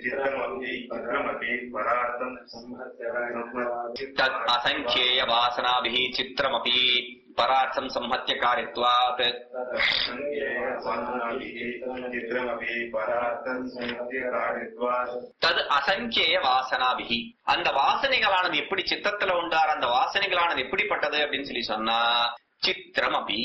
चित्रमपि चित्रमपि परार्थं तत् असङ्ख्येय वासनाभिः चित्रमपि परार्थं संहत्य कार्यत्वात् चित्रमपि परार्थं संहत्यकार्यत्वात् தது அசங்கிய வாசனாபிகி அந்த வாசனைகளானது எப்படி சித்தத்துல உண்டார் அந்த வாசனைகளானது எப்படிப்பட்டது அப்படின்னு சொல்லி சொன்னா சித்திரம் அபி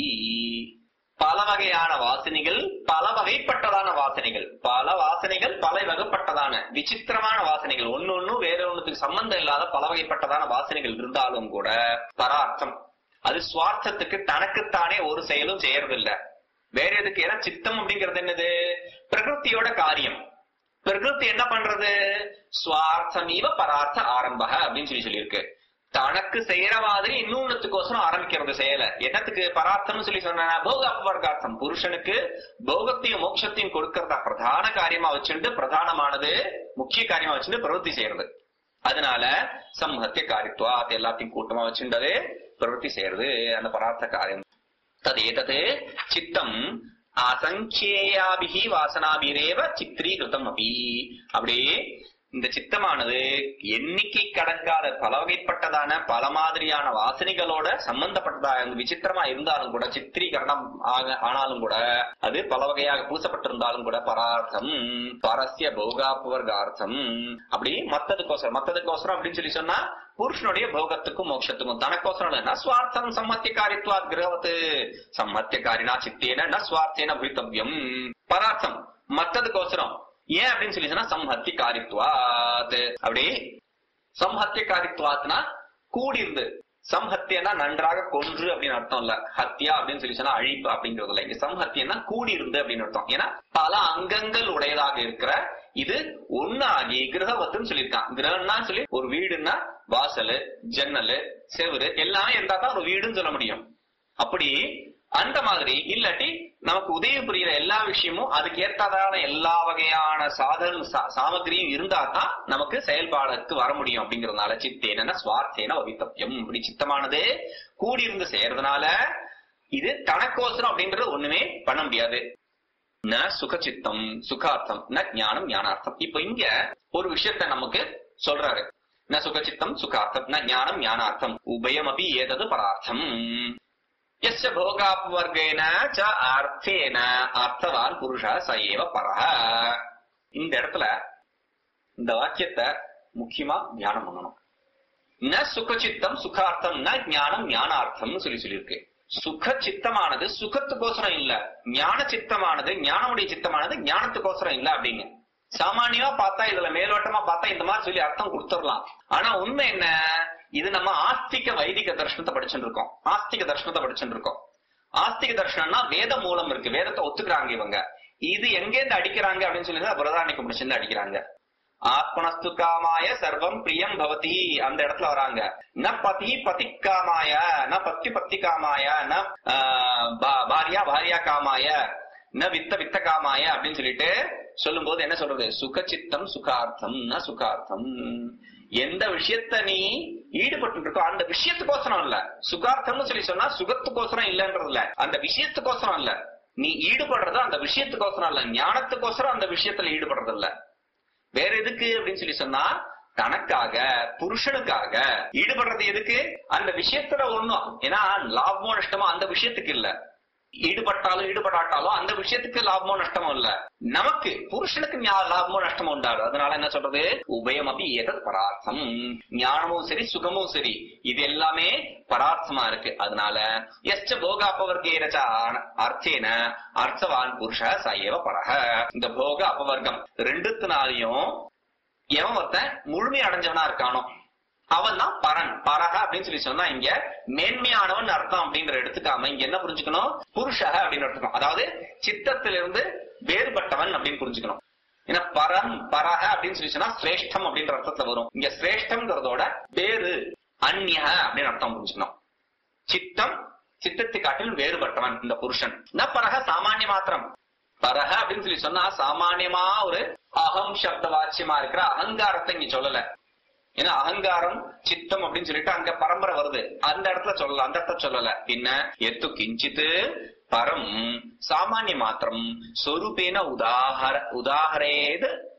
பல வகையான வாசனைகள் பல வகைப்பட்டதான வாசனைகள் பல வாசனைகள் பல வகைப்பட்டதான விசித்திரமான வாசனைகள் ஒன்னு ஒண்ணு வேற ஒண்ணுத்துக்கு சம்பந்தம் இல்லாத பல வகைப்பட்டதான வாசனைகள் இருந்தாலும் கூட பரார்த்தம் அது சுவார்த்தத்துக்கு தனக்குத்தானே ஒரு செயலும் செய்யறதில்ல வேற எதுக்கு ஏன்னா சித்தம் அப்படிங்கிறது என்னது பிரகிருத்தியோட காரியம் பிரகிருதி என்ன பண்றது சுவார்த்தமீவ பரார்த்த ஆரம்பக அப்படின்னு சொல்லி சொல்லியிருக்கு தனக்கு செய்யற மாதிரி இன்னொன்னுத்துக்கோசரம் ஆரம்பிக்கிறது செயல என்னத்துக்கு பரார்த்தம்னு சொல்லி சொன்னா போக அபவர்கார்த்தம் புருஷனுக்கு போகத்தையும் மோட்சத்தையும் கொடுக்கறதா பிரதான காரியமா வச்சுட்டு பிரதானமானது முக்கிய காரியமா வச்சுட்டு பிரவൃத்தி செய்யறது அதனால சம்ஹத்திய காரித்துவா அது எல்லாத்தையும் கூட்டமா வச்சுட்டது பிரவൃத்தி செய்யறது அந்த பரார்த்த காரியம் ததேதது சித்தம் அசங்கேயாபிகி வாசனாபிரேவ சித்திரீகிருதம் அபி அப்படியே இந்த சித்தமானது எண்ணிக்கை கடங்காத பல வகைப்பட்டதான பல மாதிரியான வாசனைகளோட சம்பந்தப்பட்டதா விசித்திரமா இருந்தாலும் கூட சித்திரீகரணம் ஆக ஆனாலும் கூட அது பல வகையாக பூசப்பட்டிருந்தாலும் கூட பரார்த்தம் பரஸ்ய போகாபவர்கார்த்தம் அப்படி மத்ததுக்கோசரம் மத்ததுக்கோசரம் அப்படின்னு சொல்லி சொன்னா புருஷனுடைய போகத்துக்கும் மோட்சத்துக்கும் தனக்கோசரம் இல்லைன்னா சுவார்த்தம் சம்மத்திய காரித்வா கிரகவத்து சம்மத்திய காரினா சித்தேன ந சுவார்த்தேன பவித்தவ்யம் பரார்த்தம் மத்ததுக்கோசரம் ஏன் அப்படின்னு சொல்லி சொன்னா சம்ஹத்தி காரித்வாத் அப்படி சம்ஹத்திய காரித்வாத்னா கூடியிருந்து சம்ஹத்தியனா நன்றாக கொன்று அப்படின்னு அர்த்தம் இல்ல ஹத்யா அப்படின்னு சொல்லி சொன்னா அழிப்பு அப்படிங்கிறது இல்ல இங்க சம்ஹத்தியனா கூடியிருந்து அப்படின்னு அர்த்தம் ஏன்னா பல அங்கங்கள் உடையதாக இருக்கிற இது ஒன்னாகி கிரகவத்துன்னு சொல்லியிருக்கான் கிரகம்னா சொல்லி ஒரு வீடுன்னா வாசலு ஜன்னலு செவுரு எல்லாமே இருந்தா தான் ஒரு வீடுன்னு சொல்ல முடியும் அப்படி அந்த மாதிரி இல்லாட்டி நமக்கு உதவி புரியுற எல்லா விஷயமும் அதுக்கு ஏற்றதான எல்லா வகையான சாதன சா- சாமகிரியும் இருந்தா தான் நமக்கு செயல்பாடுக்கு வர முடியும் அப்படிங்கறதுனால சித்தேன சுவார்த்தேன பவித்தவ்யம் இப்படி சித்தமானது கூடியிருந்து செய்யறதுனால இது தனக்கோசரம் அப்படின்றது ஒண்ணுமே பண்ண முடியாது ந சுகச்சித்தம் சுகார்த்தம் ந ஞானம் ஞானார்த்தம் இப்ப இங்க ஒரு விஷயத்த நமக்கு சொல்றாரு ந சுகச்சித்தம் சுகார்த்தம் ந ஞானம் ஞானார்த்தம் உபயமபி ஏதது பரார்த்தம் எஸ்ய போகாபவர்கேன ச அர்த்தேன அர்த்தவான் புருஷ ச ஏவ பரஹ இந்த இடத்துல இந்த வாக்கியத்தை முக்கியமா தியானம் பண்ணணும் ந சுகச்சித்தம் சுகார்த்தம் ந ஞானம் ஞானார்த்தம்னு சொல்லி சொல்லியிருக்கு சுக சித்தமானது சுகத்துக்கோசரம் இல்ல ஞான சித்தமானது ஞானமுடைய சித்தமானது ஞானத்துக்கோசரம் இல்ல அப்படிங்க சாமானியமா பார்த்தா இதுல மேலோட்டமா பார்த்தா இந்த மாதிரி சொல்லி அர்த்தம் கொடுத்துடலாம் ஆனா உண்மை என்ன இது நம்ம ஆஸ்திக வைதிக தர்ஷனத்தை படிச்சுட்டு இருக்கோம் ஆஸ்திக தர்ஷனத்தை படிச்சுட்டு இருக்கோம் ஆஸ்திக தர்ஷனம்னா வேத மூலம் இருக்கு வேதத்தை ஒத்துக்கிறாங்க இவங்க இது எங்கேருந்து அடிக்கிறாங்க அப்படின்னு சொல்லி பிரதானிக்கு முடிச்சிருந்து அடிக்கிறாங்க ஆத்மனஸ்து காமாய சர்வம் பிரியம் பவதி அந்த இடத்துல வராங்க ந பதி பதி காமாய ந பத்தி பத்தி காமாய ந ஆஹ், பா- பாரியா பாரியா காமாய ந வித்த வித்த காமாய அப்படின்னு சொல்லிட்டு சொல்லும்போது என்ன சொல்றது சுகச்சித்தம் சுகார்த்தம் ந சுகார்த்தம் எந்த விஷயத்த நீ ஈடுபட்டு இருக்கோ அந்த விஷயத்துக்கோசரம் இல்ல சுகார்த்தம்னு சொல்லி சொன்னா சுகத்துக்கோசரம் இல்லன்றது இல்ல அந்த விஷயத்துக்கோசரம் இல்ல நீ ஈடுபடுறது அந்த விஷயத்துக்கோசரம் இல்ல ஞானத்துக்கோசரம் அந்த விஷயத்துல ஈடுபடுறது இல்ல வேற எதுக்கு அப்படின்னு சொல்லி சொன்னா தனக்காக புருஷனுக்காக ஈடுபடுறது எதுக்கு அந்த விஷயத்துல ஒண்ணும் ஏன்னா லாபமோ நஷ்டமோ அந்த விஷயத்துக்கு இல்ல ஈடுபட்டாலும் ஈடுபடாட்டாலும் அந்த விஷயத்துக்கு லாபமோ நஷ்டமோ இல்ல நமக்கு புருஷனுக்கு ஞா- லாபமோ நஷ்டமோ உண்டாது அதனால என்ன சொல்றது உபயம் அப்படி ஏதத் பரார்த்தம் ஞானமும் சரி சுகமும் சரி இது எல்லாமே பரார்த்தமா இருக்கு அதனால எஸ்ட போக அப்பவர்க்கேரச்ச அர்த்தேன அர்த்தவான் புருஷ சயவ பரக இந்த போக அபவர்க்கம் ரெண்டுத்தினாலையும் எவன் ஒருத்தன் முழுமை அடைஞ்சவனா இருக்கானோ அவன் தான் பரன் பரக அப்படின்னு சொல்லி சொன்னா இங்க மேன்மையானவன் அர்த்தம் அப்படின்ற எடுத்துக்காம இங்க என்ன புரிஞ்சுக்கணும் புருஷக அப்படின்னு எடுத்துக்கணும் அதாவது சித்தத்திலிருந்து வேறுபட்டவன் அப்படின்னு புரிஞ்சுக்கணும் ஏன்னா பரம் பரக அப்படின்னு சொல்லி சொன்னா சிரேஷ்டம் அப்படின்ற அர்த்தத்துல வரும் இங்க சிரேஷ்டம்ங்கிறதோட வேறு அந்நிய அப்படின்னு அர்த்தம் புரிஞ்சுக்கணும் சித்தம் சித்தத்தை காட்டிலும் வேறுபட்டவன் இந்த புருஷன் ந பரக சாமானிய மாத்திரம் பரக அப்படின்னு சொல்லி சொன்னா சாமானியமா ஒரு அகம் சப்த வாச்சியமா இருக்கிற அகங்காரத்தை இங்க சொல்லல ஏன்னா அகங்காரம் சித்தம் அப்படின்னு சொல்லிட்டு அங்க பரம்பரை வருது அந்த இடத்துல சொல்லல அந்த இடத்துல சொல்லல பின்ன எத்து கிஞ்சித்து பரம் சாமானிய மாத்திரம் சொரூபேன உதாகர உதாகரேது